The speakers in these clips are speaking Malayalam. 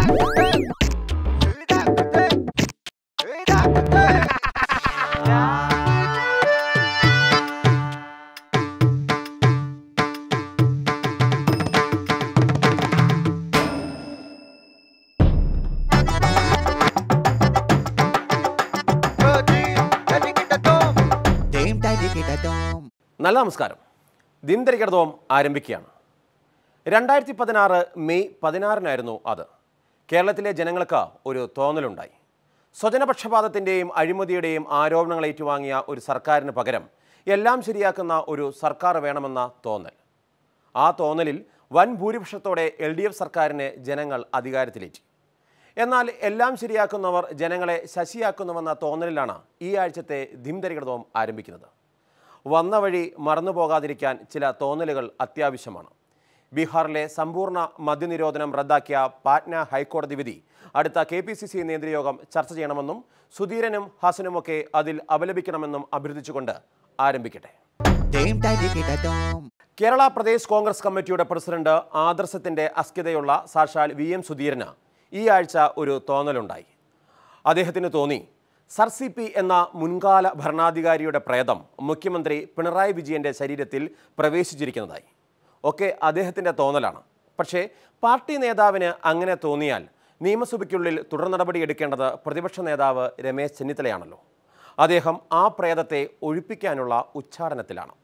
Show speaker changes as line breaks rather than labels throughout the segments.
നല്ല നമസ്കാരം ദിനദരികടതവും ആരംഭിക്കുകയാണ് രണ്ടായിരത്തി പതിനാറ് മെയ് പതിനാറിനായിരുന്നു അത് കേരളത്തിലെ ജനങ്ങൾക്ക് ഒരു തോന്നലുണ്ടായി സ്വജനപക്ഷപാതത്തിൻ്റെയും അഴിമതിയുടെയും ആരോപണങ്ങൾ ഏറ്റുവാങ്ങിയ ഒരു സർക്കാരിന് പകരം എല്ലാം ശരിയാക്കുന്ന ഒരു സർക്കാർ വേണമെന്ന തോന്നൽ ആ തോന്നലിൽ വൻ ഭൂരിപക്ഷത്തോടെ എൽ ഡി എഫ് സർക്കാരിനെ ജനങ്ങൾ അധികാരത്തിലേറ്റി എന്നാൽ എല്ലാം ശരിയാക്കുന്നവർ ജനങ്ങളെ ശശിയാക്കുന്നുവെന്ന തോന്നലിലാണ് ഈ ആഴ്ചത്തെ ധിംതരികടതവും ആരംഭിക്കുന്നത് വന്ന വഴി മറന്നു പോകാതിരിക്കാൻ ചില തോന്നലുകൾ അത്യാവശ്യമാണ് ബീഹാറിലെ സമ്പൂർണ്ണ മദ്യനിരോധനം റദ്ദാക്കിയ പാറ്റ്ന ഹൈക്കോടതി വിധി അടുത്ത കെ പി സി സി നേതൃയോഗം ചർച്ച ചെയ്യണമെന്നും സുധീരനും ഹസനുമൊക്കെ അതിൽ അപലപിക്കണമെന്നും അഭ്യർത്ഥിച്ചുകൊണ്ട് ആരംഭിക്കട്ടെ കേരള പ്രദേശ് കോൺഗ്രസ് കമ്മിറ്റിയുടെ പ്രസിഡന്റ് ആദർശത്തിന്റെ അസ്കിതയുള്ള സാക്ഷാൽ വി എം സുധീരന് ഈ ആഴ്ച ഒരു തോന്നലുണ്ടായി അദ്ദേഹത്തിന് തോന്നി സർ സി പി എന്ന മുൻകാല ഭരണാധികാരിയുടെ പ്രേതം മുഖ്യമന്ത്രി പിണറായി വിജയന്റെ ശരീരത്തിൽ പ്രവേശിച്ചിരിക്കുന്നതായി ഒക്കെ അദ്ദേഹത്തിൻ്റെ തോന്നലാണ് പക്ഷേ പാർട്ടി നേതാവിന് അങ്ങനെ തോന്നിയാൽ നിയമസഭയ്ക്കുള്ളിൽ തുടർ നടപടി എടുക്കേണ്ടത് പ്രതിപക്ഷ നേതാവ് രമേശ് ചെന്നിത്തലയാണല്ലോ അദ്ദേഹം ആ പ്രേതത്തെ ഒഴിപ്പിക്കാനുള്ള ഉച്ചാടനത്തിലാണ്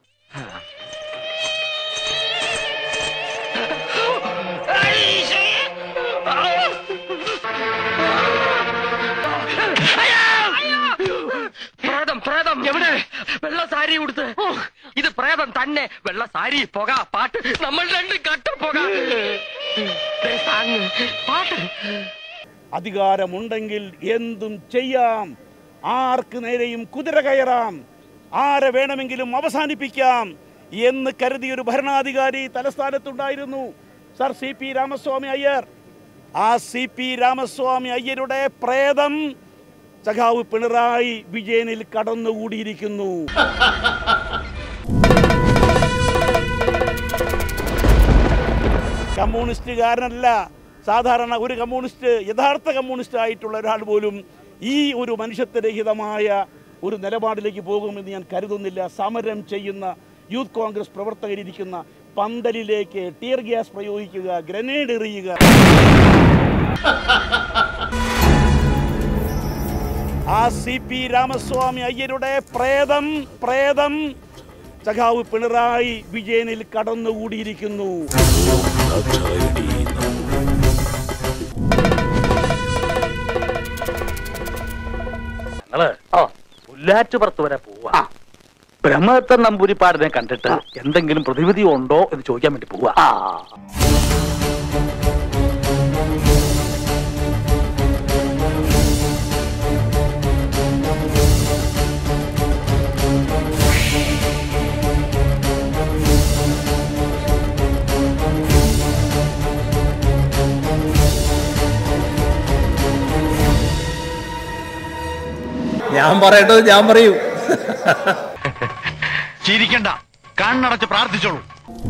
പ്രേതം പ്രേതം എവിടെ വെള്ള സാരി ഉടുത്ത് ഇത് പ്രേതം തന്നെ വെള്ള സാരി പുക പാട്ട് നമ്മൾ രണ്ട് കട്ട പുക ദേ സാങ്, പാട്ട്
അധികാരമുണ്ടെങ്കിൽ എന്തും ചെയ്യാം ആർക്ക് നേരെയും കുതിര കയറാം ആരെ വേണമെങ്കിലും അവസാനിപ്പിക്കാം എന്ന് കരുതിയൊരു ഭരണാധികാരി തലസ്ഥാനത്തുണ്ടായിരുന്നു sir C P Ramaswamy Iyer ആ സി പി രാമസ്വാമി അയ്യരുടെ പ്രേതം സഖാവ് പിണറായി വിജയനിൽ കടന്നുകൂടിയിരിക്കുന്നു കമ്മ്യൂണിസ്റ്റുകാരനല്ല സാധാരണ ഒരു കമ്മ്യൂണിസ്റ്റ് യഥാർത്ഥ കമ്മ്യൂണിസ്റ്റ് ആയിട്ടുള്ള ഒരാൾ പോലും ഈ ഒരു മനുഷ്യത്വരഹിതമായ ഒരു നിലപാടിലേക്ക് പോകുമെന്ന് ഞാൻ കരുതുന്നില്ല സമരം ചെയ്യുന്ന യൂത്ത് കോൺഗ്രസ് പ്രവർത്തകരിരിക്കുന്ന പന്തലിലേക്ക് ടിയർ ഗ്യാസ് പ്രയോഗിക്കുക ഗ്രനേഡ് എറിയുക ആ സി പി രാമസ്വാമി അയ്യരുടെ പ്രേതം പ്രേതം സഖാവ് പിണറായി വിജയനിൽ കടന്നുകൂടിയിരിക്കുന്നു
ഞങ്ങള് പുല്ലാറ്റുപുറത്ത് വരെ പോവാ ബ്രഹ്മദത്തൻ നമ്പൂരിപ്പാടിനെ കണ്ടിട്ട് എന്തെങ്കിലും പ്രതിവിധി ഉണ്ടോ എന്ന് ചോദിക്കാൻ വേണ്ടി പോവാ
ഞാൻ പറയേണ്ടത് ഞാൻ പറയൂ
ചിരിക്കണ്ട കണ്ണടച്ച് പ്രാർത്ഥിച്ചോളൂ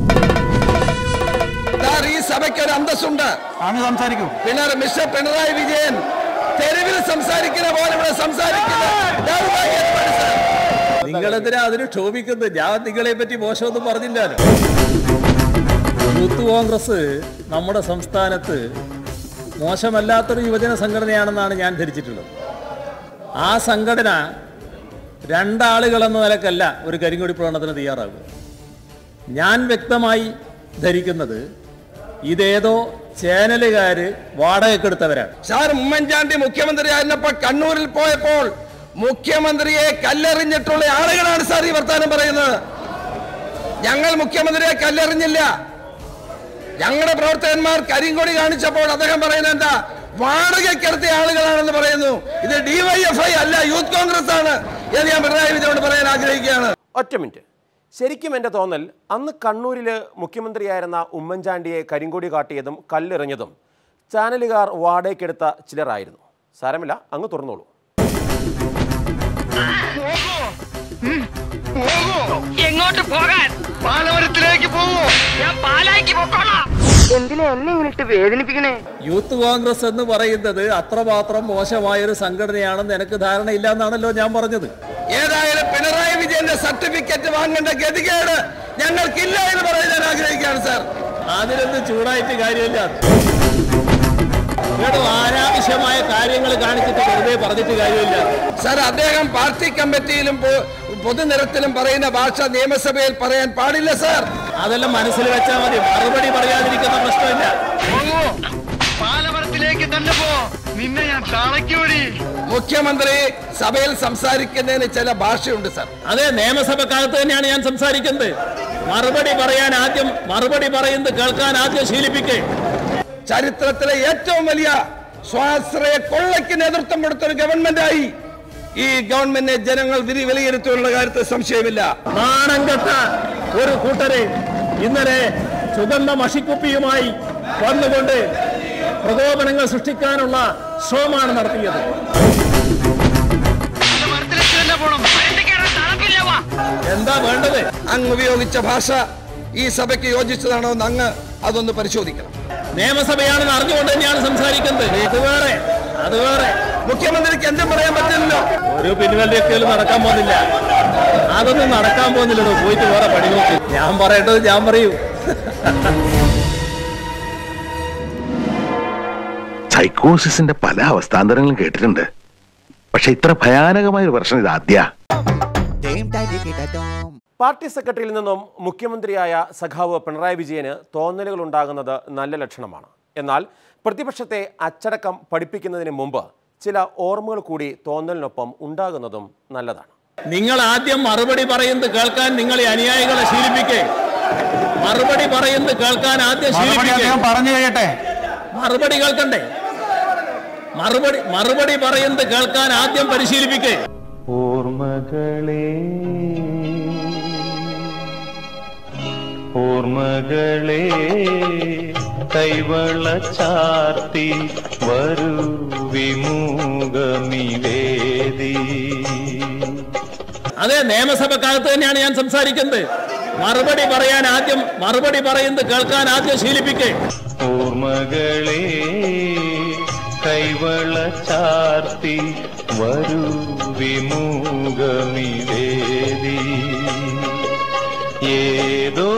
സാർ ഈ സഭയ്ക്ക് ഒരു അന്തസ്സുണ്ട്
അങ്ങ് സംസാരിക്കൂ
പിണർ മിസ്റ്റർ പിണറായി വിജയൻ തെരുവിൽ സംസാരിക്കുന്ന പോലെ ഇവിടെ സംസാരിക്കുന്ന ദൗർഭാഗ്യമാണ് സാർ.
നിങ്ങളെന്തിനാ അതിന് ക്ഷോഭിക്കുന്നത് ഞാൻ നിങ്ങളെ പറ്റി മോശമൊന്നും പറഞ്ഞില്ലല്ലോ യൂത്ത് കോൺഗ്രസ് നമ്മുടെ സംസ്ഥാനത്ത് മോശമല്ലാത്തൊരു യുവജന സംഘടനയാണെന്നാണ് ഞാൻ ധരിച്ചിട്ടുള്ളത് ആ സംഘടന രണ്ടാളുകൾ എന്ന നിലക്കല്ല ഒരു കരിങ്കൊടി പ്രകടനത്തിന് തയ്യാറാകുക ഞാൻ വ്യക്തമായി ധരിക്കുന്നത് ഇതേതോ ചാനലുകാര് വാടകയ്ക്കെടുത്തവരാണ്
സാർ ഉമ്മൻചാണ്ടി മുഖ്യമന്ത്രി ആയിരുന്നപ്പോൾ കണ്ണൂരിൽ പോയപ്പോൾ മുഖ്യമന്ത്രിയെ കല്ലെറിഞ്ഞിട്ടുള്ള ആളുകളാണ് സാർ ഈ വർത്താനം പറയുന്നത് ഞങ്ങൾ മുഖ്യമന്ത്രിയെ കല്ലെറിഞ്ഞില്ല ഞങ്ങളുടെ പ്രവർത്തകന്മാർ കരിങ്കൊടി കാണിച്ചപ്പോൾ അദ്ദേഹം പറയുന്നത് എന്താ വാടകയ്ക്കെടുത്ത ആളുകളാണെന്ന് പറയുന്നു ഇത് ഡിവൈഎഫ്ഐ അല്ല യൂത്ത് കോൺഗ്രസ് ആണ് എന്ന് ഞാൻ പിണറായി വിജയനോട് പറയാൻ ആഗ്രഹിക്കുകയാണ്
ഒറ്റ മിനിറ്റ് ശരിക്കും എൻ്റെ തോന്നൽ അന്ന് കണ്ണൂരിൽ മുഖ്യമന്ത്രിയായിരുന്ന ഉമ്മൻചാണ്ടിയെ കരിങ്കൊടി കാട്ടിയതും കല്ലെറിഞ്ഞതും ചാനലുകാർ വാടകയ്ക്കെടുത്ത ചിലരായിരുന്നു സാരമില്ല അങ്ങ് തുറന്നോളൂ
എങ്ങോട്ട് പോകാൻ
പാലവരത്തിലേക്ക് പോവോ
ഞാൻ പാലാക്കി പൊക്കോളാം എന്തിനാ എന്നെ ഇങ്ങനിട്ട് വേദനിപ്പിക്കണേ
യൂത്ത് കോൺഗ്രസ് എന്ന് പറയുന്നത് അത്രമാത്രം മോശമായൊരു സംഘടനയാണെന്ന് എനിക്ക് ധാരണയില്ല എന്നാണല്ലോ ഞാൻ പറഞ്ഞത്
ഏതായാലും പിണറായി വിജയന്റെ സർട്ടിഫിക്കറ്റ് വാങ്ങേണ്ട ഗതികേട് ഞങ്ങൾക്കില്ല എന്ന് പറയാൻ ഞാൻ ആഗ്രഹിക്കുകയാണ് സാർ
അതിലൊന്നും ചൂടായിട്ട് കാര്യമില്ല ഇവിടെ അനാവശ്യമായ കാര്യങ്ങൾ കാണിച്ചിട്ട് വെറുതെ പറഞ്ഞിട്ട് കാര്യമില്ല
സാർ അദ്ദേഹം പാർട്ടി കമ്മിറ്റിയിലും പൊ- പൊതുനിരത്തിലും പറയുന്ന ഭാഷ നിയമസഭയിൽ പറയാൻ പാടില്ല സാർ
അതെല്ലാം മനസ്സിൽ വെച്ചാൽ മതി മറുപടി പറയാതിരിക്കുന്ന പ്രശ്നമില്ല
പാലമരത്തിലേക്ക് തന്നെ പോ നിന്നെ ഞാൻ തളയ്ക്കൂടി
മുഖ്യമന്ത്രി സഭയിൽ സംസാരിക്കുന്നതിന് ചില ഭാഷയുണ്ട് സാർ
അതെ നിയമസഭക്കകത്ത് തന്നെയാണ് ഞാൻ സംസാരിക്കുന്നത് മറുപടി പറയാൻ ആദ്യം മറുപടി പറയുന്നത് കേൾക്കാൻ ആദ്യം ശീലിപ്പിക്കേ
ചരിത്രത്തിലെ ഏറ്റവും വലിയ സ്വാശ്രയ കൊള്ളയ്ക്ക് നേതൃത്വം കൊടുത്ത ഒരു ഗവൺമെന്റായി ഈ ഗവൺമെന്റിനെ ജനങ്ങൾ വിധി വിലയിരുത്തുന്നുള്ള കാര്യത്തിൽ സംശയമില്ല
നാണം കെട്ട ഒരു കൂട്ടരെ ഇന്നലെ സുഗന്ധ മഷിക്കുപ്പിയുമായി വന്നുകൊണ്ട് പ്രകോപനങ്ങൾ സൃഷ്ടിക്കാനുള്ള ശ്രമമാണ് നടത്തിയത്
മരത്തിലേക്ക് തന്നെ പോണം തണുപ്പില്ല വാ
എന്താ വേണ്ടത്
അങ്ങ് ഉപയോഗിച്ച ഭാഷ ഈ സഭയ്ക്ക് യോജിച്ചതാണോ എന്ന് അങ്ങ് അതൊന്ന് പരിശോധിക്കണം
നിയമസഭയാണെന്ന് അറിഞ്ഞുകൊണ്ട് തന്നെയാണ് സംസാരിക്കുന്നത് അത് വേറെ അത് വേറെ
മുഖ്യമന്ത്രിക്ക് എന്തും പറയാൻ പറ്റില്ലല്ലോ
ഒരു പിൻവലിയൊക്കെയും നടക്കാൻ പോകുന്നില്ല അതൊന്നും നടക്കാൻ പോകുന്നില്ലല്ലോ പോയിട്ട് വേറെ പണി നോക്കി ഞാൻ പറയേണ്ടത് ഞാൻ പറയൂ
സൈക്കോസിന്റെ പല അവസ്ഥാന്തരങ്ങളും കേട്ടിട്ടുണ്ട് പക്ഷെ ഇത്ര ഭയാനകമായ ഒരു പ്രശ്നം ഇത് ആദ്യ
പാർട്ടി സെക്രട്ടറിയിൽ നിന്നും മുഖ്യമന്ത്രിയായ സഖാവ് പിണറായി വിജയന് തോന്നലുകൾ ഉണ്ടാകുന്നത് നല്ല ലക്ഷണമാണ് എന്നാൽ പ്രതിപക്ഷത്തെ അച്ചടക്കം പഠിപ്പിക്കുന്നതിന് മുമ്പ് ചില ഓർമ്മകൾ കൂടി തോന്നലിനൊപ്പം ഉണ്ടാകുന്നതും നല്ലതാണ്
നിങ്ങൾ ആദ്യം മറുപടി പറയുന്നത് കേൾക്കാൻ നിങ്ങൾ ഈ അനുയായികളെ ശീലിപ്പിക്കേ മറുപടി പറയുന്നത് കേൾക്കാൻ ആദ്യം ശീലിപ്പിക്കേ
പറഞ്ഞു കഴിയട്ടെ
മറുപടി കേൾക്കണ്ടേ മറുപടി മറുപടി പറയുന്നത് കേൾക്കാൻ ആദ്യം പരിശീലിപ്പിക്കേ
ഓർമ്മകളെ ഓർമ്മകളെ കൈവള ചാർത്തി വരൂ വിമുഖമിവേദി
അതെ നിയമസഭക്കകത്ത് തന്നെയാണ് ഞാൻ സംസാരിക്കുന്നത് മറുപടി പറയാൻ ആദ്യം മറുപടി പറയുന്നത് കേൾക്കാൻ ആദ്യം ശീലിപ്പിക്കേ
ഓർമ്മകളെ കൈവള ചാർത്തി വരൂ വിമുഖമിവേദി ഏതോ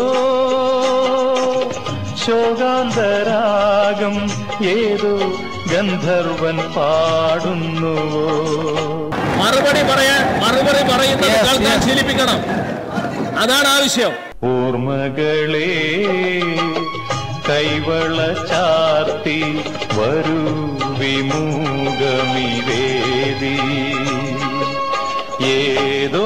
ശോകാന്തരാഗം ഏതോ ഗന്ധർവൻ പാടുന്നുവോ
മറുപടി പറയാൻ മറുപടി പറയുന്നത് കേൾക്കാൻ ശീലിപ്പിക്കണം അതാണ് ആവശ്യം
ഓർമ്മകളെ കൈവള ചാർത്തി വരൂ വിമുഖമിവേദി ഏതോ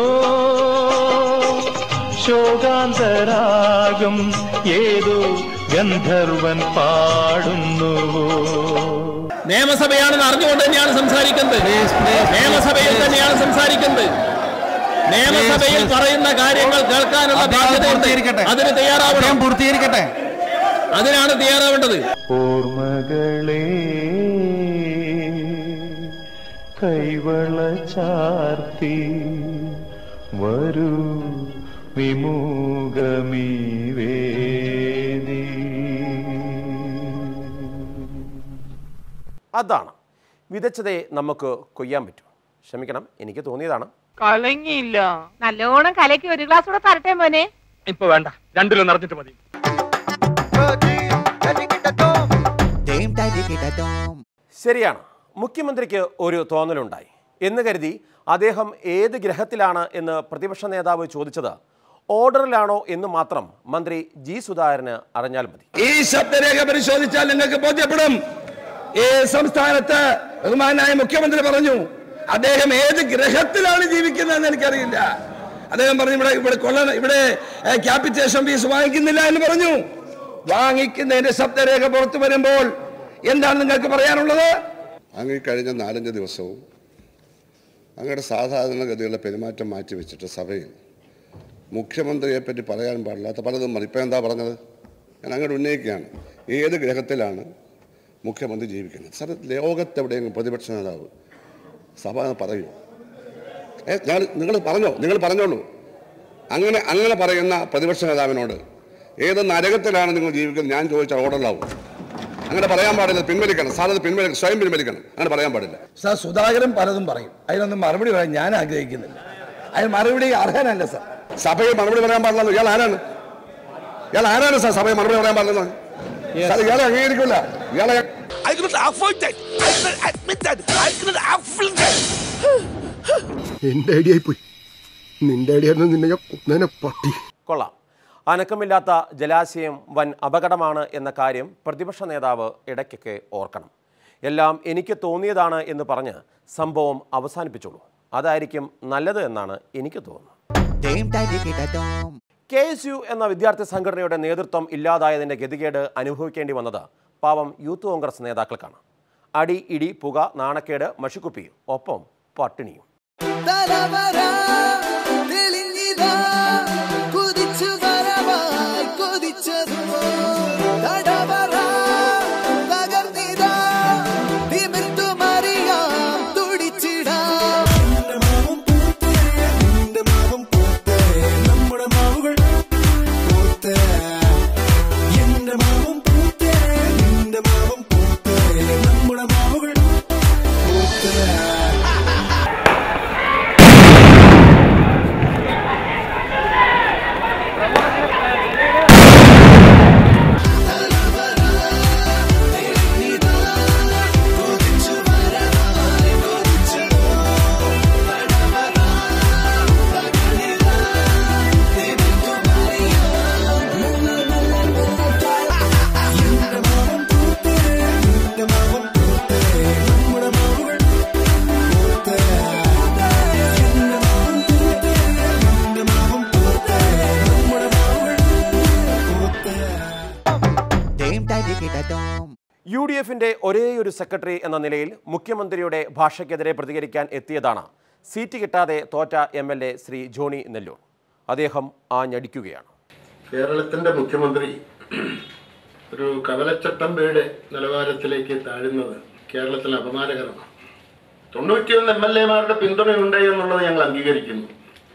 ശോകാന്തരാഗം ഏതോ ഗന്ധർവൻ പാടുന്നുവോ
നിയമസഭയാണെന്ന് അറിഞ്ഞുകൊണ്ട് തന്നെയാണ് സംസാരിക്കുന്നത് നിയമസഭയിൽ തന്നെയാണ് സംസാരിക്കുന്നത് നിയമസഭയിൽ പറയുന്ന കാര്യങ്ങൾ കേൾക്കാനുള്ള ബാധ്യതയുണ്ട് അതിന് തയ്യാറാവണം
പൂർത്തീകരിക്കട്ടെ
അതിനാണ് തയ്യാറാവേണ്ടത്
ഓർമ്മകളെ കൈവള ചാർത്തി വരൂ വിമുഖമീ വേദി
അതാണ് വിതച്ചതേ നമുക്ക് കൊയ്യാൻ പറ്റൂ ക്ഷമിക്കണം എനിക്ക് തോന്നിയതാണ്
കലങ്ങിയില്ല
നല്ലോണം കലക്കി ഒരു ഗ്ലാസ് കൂടെ തരട്ടെ മോനെ
ഇപ്പൊ വേണ്ട രണ്ടിലും നിറഞ്ഞിട്ട് മതി
ശരിയാണ് മുഖ്യമന്ത്രിക്ക് ഒരു തോന്നലുണ്ടായി എന്ന് കരുതി അദ്ദേഹം ഏത് ഗ്രഹത്തിലാണ് എന്ന് പ്രതിപക്ഷ നേതാവ് ചോദിച്ചത് ഓർഡറിലാണോ എന്ന് മാത്രം മന്ത്രി ജി സുധാകരന് അറിഞ്ഞാൽ മതി
ഈ ശബ്ദരേഖ പരിശോധിച്ചാൽ നിങ്ങൾക്ക് ബോധ്യപ്പെടും ഈ സംസ്ഥാനത്ത് ബഹുമാനായ മുഖ്യമന്ത്രി പറഞ്ഞു അദ്ദേഹം ഏത് ഗ്രഹത്തിലാണ് ജീവിക്കുന്നതെന്ന് എനിക്കറിയില്ല അദ്ദേഹം പറഞ്ഞു ഇവിടെ ഇവിടെ കൊള്ള ഇവിടെ ക്യാപിറ്റേഷൻ ഫീസ് വാങ്ങിക്കുന്നില്ല എന്ന് പറഞ്ഞു വാങ്ങിക്കുന്നതിന്റെ ശബ്ദരേഖ പുറത്തു വരുമ്പോൾ എന്താണ് നിങ്ങൾക്ക് പറയാനുള്ളത്
അങ്ങ് ഈ കഴിഞ്ഞ നാലഞ്ച് ദിവസവും അങ്ങയുടെ സാധാരണഗതിയുള്ള പെരുമാറ്റം മാറ്റി വെച്ചിട്ട് സഭയിൽ മുഖ്യമന്ത്രിയെ പറ്റി പറയാൻ പാടില്ലാത്ത പലതും മതി ഇപ്പം എന്താ പറഞ്ഞത് ഞാൻ അങ്ങോട്ട് ഉന്നയിക്കുകയാണ് ഏത് ഗ്രഹത്തിലാണ് മുഖ്യമന്ത്രി ജീവിക്കുന്നത് സാർ ലോകത്തെവിടെയെങ്കിലും പ്രതിപക്ഷ നേതാവ് സഭ പറയൂ ഏ ഞാൻ നിങ്ങൾ പറഞ്ഞോ നിങ്ങൾ പറഞ്ഞോളൂ അങ്ങനെ അങ്ങനെ പറയുന്ന പ്രതിപക്ഷ നേതാവിനോട് ഏത് നരകത്തിലാണ് നിങ്ങൾ ജീവിക്കുന്നത് ഞാൻ ചോദിച്ചാൽ ഓടലാവും അങ്ങനെ പറയാൻ പാടില്ല പിൻവലിക്കണം സാർ അത് പിൻവലിക്കണം സ്വയം പിൻവലിക്കണം അങ്ങനെ പറയാൻ പാടില്ല
സാർ സുധാകരൻ പലതും പറയും അതിനൊന്നും മറുപടി പറയാൻ ഞാൻ ആഗ്രഹിക്കുന്നില്ല അതിന് മറുപടി അർഹനല്ല സാർ
സഭയിൽ മറുപടി പറയാൻ പാടില്ല ഇയാൾ ആരാണ് ഇയാൾ ആരാണ് സാർ സഭയിൽ മറുപടി പറയാൻ പാടില്ല സാർ ഇയാളെ അംഗീകരിക്കില്ല ഇയാളെ
എന്റെ ഐഡിയ പോയി നിന്റെ ഐഡിയ നിന്നെ ഞാൻ കൊന്നേനെ പട്ടി
കൊള്ളാം അനക്കമില്ലാത്ത ജലാശയം വൻ അപകടമാണ് എന്ന കാര്യം പ്രതിപക്ഷ നേതാവ് ഇടയ്ക്കൊക്കെ ഓർക്കണം എല്ലാം എനിക്ക് തോന്നിയതാണ് എന്ന് പറഞ്ഞ് സംഭവം അവസാനിപ്പിച്ചോളൂ അതായിരിക്കും നല്ലത് എന്നാണ് എനിക്ക് തോന്നുന്നത് കെ എസ് യു എന്ന വിദ്യാർത്ഥി സംഘടനയുടെ നേതൃത്വം ഇല്ലാതായതിൻ്റെ ഗതികേട് അനുഭവിക്കേണ്ടി വന്നത് പാവം യൂത്ത് കോൺഗ്രസ് നേതാക്കൾക്കാണ് അടി ഇടി പുക നാണക്കേട് മഷിക്കുപ്പിയും ഒപ്പം പട്ടിണിയും യു ഡി എഫിന്റെ ഒരേയൊരു സെക്രട്ടറി എന്ന നിലയിൽ മുഖ്യമന്ത്രിയുടെ ഭാഷയ്ക്കെതിരെ പ്രതികരിക്കാൻ എത്തിയതാണ് സീറ്റ് കിട്ടാതെ തോറ്റ M L A Shri Johnny Nellore അദ്ദേഹം ആ ഞടിക്കുകയാണ്
കേരളത്തിന്റെ മുഖ്യമന്ത്രി ഒരു കവലച്ചട്ടമ്പയുടെ നിലവാരത്തിലേക്ക് താഴുന്നത് കേരളത്തിൽ അപമാനകരമാണ് തൊണ്ണൂറ്റിയൊന്ന് എം എൽ എമാരുടെ പിന്തുണയുണ്ട് എന്നുള്ളത് ഞങ്ങൾ അംഗീകരിക്കുന്നു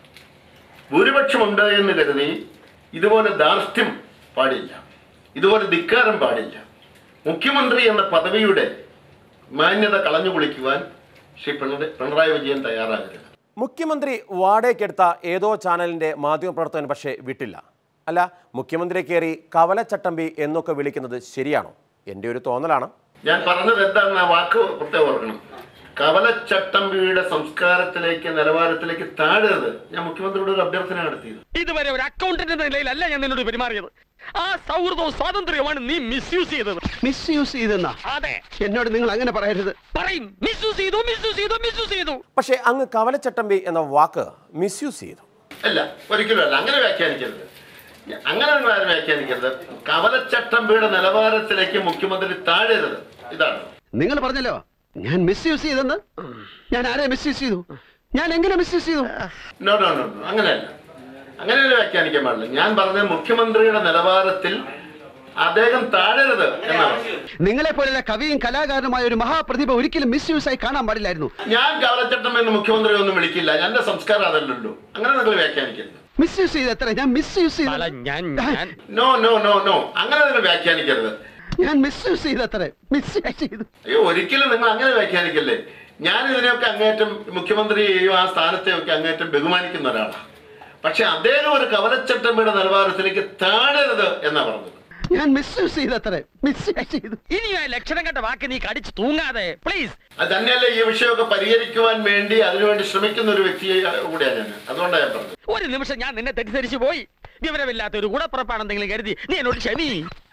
ഭൂരിപക്ഷമുണ്ട് എന്ന് കരുതി ഇതുപോലെ ധാർഷ്ട്യം പാടില്ല ഇതുപോലെ ധിക്കാരം പാടില്ല മുഖ്യമന്ത്രി എന്ന പദവിയുടെ മാന്യത കളഞ്ഞു കുളിക്കുവാൻ ശ്രീ പിണറായി പിണറായി വിജയൻ തയ്യാറാകരുത്
മുഖ്യമന്ത്രി വാടകയ്ക്കെടുത്ത ഏതോ ചാനലിന്റെ മാധ്യമപ്രവർത്തകൻ പക്ഷേ വിട്ടില്ല അല്ല മുഖ്യമന്ത്രി കയറി കവലച്ചട്ടമ്പി എന്നൊക്കെ വിളിക്കുന്നത് ശരിയാണോ എൻ്റെ ഒരു തോന്നലാണ്
ഞാൻ പറഞ്ഞത് എന്താണെന്ന് ആ വാക്ക് പ്രത്യേകം ഓർക്കണം കവലച്ചട്ടമ്പിയുടെ സംസ്കാരത്തിലേക്ക് നിലവാരത്തിലേക്ക് താഴരുത് ഞാൻ മുഖ്യമന്ത്രിയോട് ഒരു അഭ്യർത്ഥന നടത്തിയത്
ഇതുവരെ ഒരു അക്കൗണ്ടന്റ് എന്ന നിലയിലല്ല ഞാൻ നിന്നോട് പെരുമാറിയത് ആ സൗഹൃദവും സ്വാതന്ത്ര്യവുമാണ് നീ മിസ്യൂസ് ചെയ്തത്
മിസ്യൂസ് ചെയ്തെന്നാ
അതെ
എന്നോട് നിങ്ങൾ അങ്ങനെ പറയരുത്
പറയും മിസ്യൂസ് ചെയ്തു മിസ്യൂസ് ചെയ്തു മിസ്യൂസ് ചെയ്തു
പക്ഷേ അങ്ങ് കവലച്ചട്ടമ്പി എന്ന വാക്ക് മിസ്യൂസ് ചെയ്തു
അല്ല ഒരിക്കലും അല്ല അങ്ങനെ വ്യാഖ്യാനിക്കരുത് ഞ- അങ്ങനെ നിങ്ങൾ ആരും വ്യാഖ്യാനിക്കരുത് കവലച്ചട്ടമ്പിയുടെ നിലവാരത്തിലേക്ക് മുഖ്യമന്ത്രി താഴരുത് ഇതാണ്
നിങ്ങൾ പറഞ്ഞല്ലോ ഞാൻ മിസ്യൂസ് ചെയ്തെന്ന് ഞാൻ ആരെ മിസ്യൂസ് ചെയ്തു ഞാൻ എങ്ങനെ മിസ്യൂസ് ചെയ്തു
നോ നോ നോ നോ, അങ്ങനെയല്ല അങ്ങനെയല്ല വ്യാഖ്യാനിക്കാൻ പാടില്ല ഞാൻ പറഞ്ഞത് മുഖ്യമന്ത്രിയുടെ നിലവാരത്തിൽ അദ്ദേഹം താഴരുത് എന്നാണ്
നിങ്ങളെ പോലുള്ള കവിയും കലാകാരനുമായ ഒരു മഹാപ്രതിഭ ഒരിക്കലും മിസ്യൂസ് ആയി കാണാൻ പാടില്ലായിരുന്നു
ഞാൻ കവലച്ചട്ടം എന്ന് മുഖ്യമന്ത്രി ഒന്നും വിളിക്കില്ല എന്റെ സംസ്കാരം അതല്ലല്ലോ അങ്ങനെ നിങ്ങൾ വ്യാഖ്യാനിക്കരുത്
മിസ്യൂസ് ചെയ്ത് എത്ര ഞാൻ മിസ്യൂസ് ചെയ്തു
ഞാൻ
നോ നോ നോ നോ അങ്ങനെ നിങ്ങൾ വ്യാഖ്യാനിക്കരുത്
ഞാൻ മിസ്യൂസ് ചെയ്ത് എത്ര മിസ്യൂസ് ചെയ്തു
അയ്യോ ഒരിക്കലും നിങ്ങൾ അങ്ങനെ വ്യാഖ്യാനിക്കല്ലേ ഞാൻ ഇതിനെയൊക്കെ അങ്ങേറ്റം മുഖ്യമന്ത്രിയെയും ആ സ്ഥാനത്തെയൊക്കെ അങ്ങേറ്റം ബഹുമാനിക്കുന്ന ഒരാളാണ് പക്ഷെ അദ്ദേഹം ഒരു കവലച്ചട്ടമ്പയുടെ നിലവാരത്തിലേക്ക് താഴരുത് എന്നാ പറഞ്ഞത്
ഞാൻ മിസ്യൂസ് ചെയ്ത് എത്ര മിസ്യൂസ് ചെയ്തു
ഇനി ആ ലക്ഷണം കണ്ട വാക്ക് നീ കടിച്ചു തൂങ്ങാതെ പ്ലീസ്
അത് തന്നെയല്ല ഈ വിഷയമൊക്കെ പരിഹരിക്കുവാൻ വേണ്ടി അതിനുവേണ്ടി ശ്രമിക്കുന്ന ഒരു വ്യക്തിയെ കൂടിയാണ് ഞാൻ അതുകൊണ്ടാണ് ഞാൻ പറഞ്ഞത്
ഒരു നിമിഷം ഞാൻ നിന്നെ തെറ്റിദ്ധരിച്ചു പോയി വിവരമില്ലാത്ത ഒരു ഗുണപ്പുറപ്പാണെന്തെങ്കിലും കരുതി നീ എന്നോട് ക്ഷമി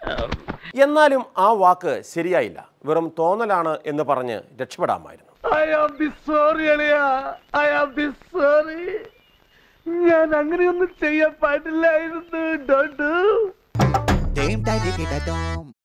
എന്നാലും ആ വാക്ക് ശരിയായില്ല വെറും തോന്നലാണ് എന്ന് പറഞ്ഞ് രക്ഷപ്പെടാമായിരുന്നു
ഐ ആം ബി സോറി അളിയ ഐ ആം ബി സോറി ഞാൻ അങ്ങനെയൊന്നും ചെയ്യാൻ പാടില്ലായിരുന്നു don't
Dame daddy get a dome.